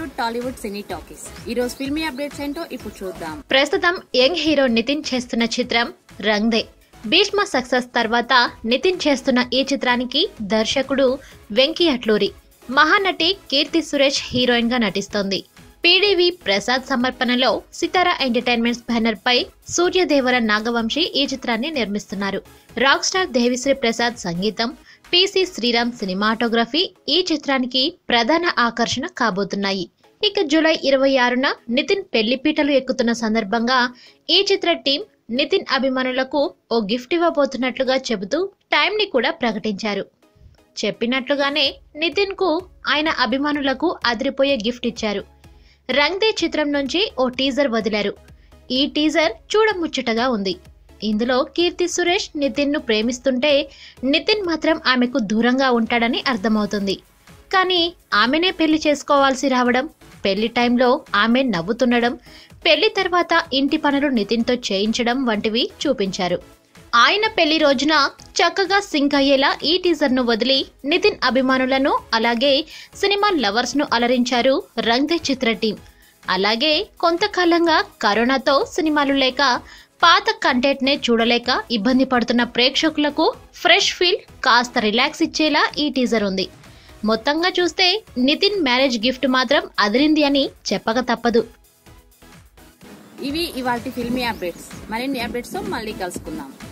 బాలీవుడ్ టాలీవుడ్ సినీ talkies ఈ రోజు filmy updates ఏంటో ఇప్పుడు చూద్దాం ప్రస్తుతం యంగ్ హీరో నితిన్ చేస్తున్న చిత్రం రంగ్దే భీష్మ సక్సెస్ తర్వాత నితిన్ చేస్తున్న ఈ చిత్రానికి దర్శకుడు వెంకీ అట్లూరి మహానటి కీర్తి సురేష్ హీరోయిన్ గా నటిస్తోంది పీడీవి ప్రసాద్ సమర్పణలో సితారా ఎంటర్టైన్మెంట్స్ బ్యానర్ పై సూర్యదేవర నాగవంశీ ఈ చిత్రాన్ని నిర్మిస్తున్నారు రాక్ స్టార్ దేవిశ్రీ ప్రసాద్ సంగీతం పిసి శ్రీరామ్ సినిమాటోగ్రఫీ ఈ చిత్రానికి ప్రధాన ఆకర్షణ కాబోతున్నాయి ఇక జూలై ఇరవై ఆరున నితిన్ పెళ్లిపీటలు ఎక్కుతున్న సందర్భంగా ఈ చిత్ర టీం నితిన్ అభిమానులకు ఓ గిఫ్ట్ ఇవ్వబోతున్నట్లుగా చెబుతూ టైం ని కూడా ప్రకటించారు చెప్పినట్లుగానే నితిన్ కు ఆయన అభిమానులకు అదిరిపోయే గిఫ్ట్ ఇచ్చారు రంగ్దే చిత్రం నుంచి ఓ టీజర్ వదిలారు ఈ టీజర్ చూడముచ్చటగా ఉంది ఇందులో కీర్తి సురేష్ నితిన్ ను ప్రేమిస్తుంటే నితిన్ మాత్రం ఆమెకు దూరంగా ఉంటాడని అర్థమవుతుంది కానీ ఆమెనే పెళ్లి చేసుకోవాల్సి రావడం పెళ్లి టైంలో ఆమె నవ్వుతుండడం పెళ్లి తర్వాత ఇంటి పనులు నితిన్తో చేయించడం వంటివి చూపించారు ఆయన పెళ్లి రోజున చక్కగా సింక్ అయ్యేలా ఈ టీజర్ ను వదిలి నితిన్ అభిమానులను అలాగే సినిమా లవర్స్ ను అలరించారు రంగ్దే చిత్ర టీం అలాగే కొంతకాలంగా కరోనాతో సినిమాలు లేక పాత కంటెంట్ నే చూడలేక ఇబ్బంది పడుతున్న ప్రేక్షకులకు ఫ్రెష్ ఫీల్ కాస్త రిలాక్స్ ఇచ్చేలా ఈ టీజర్ ఉంది మొత్తంగా చూస్తే నితిన్ మ్యారేజ్ గిఫ్ట్ మాత్రం అదిరింది అని చెప్పక తప్పదు ఇవి ఇవాల్టి ఫిల్మీ అప్డేట్స్ మరిన్ని అప్డేట్స్ తో మళ్ళీ కలుసుకుందాం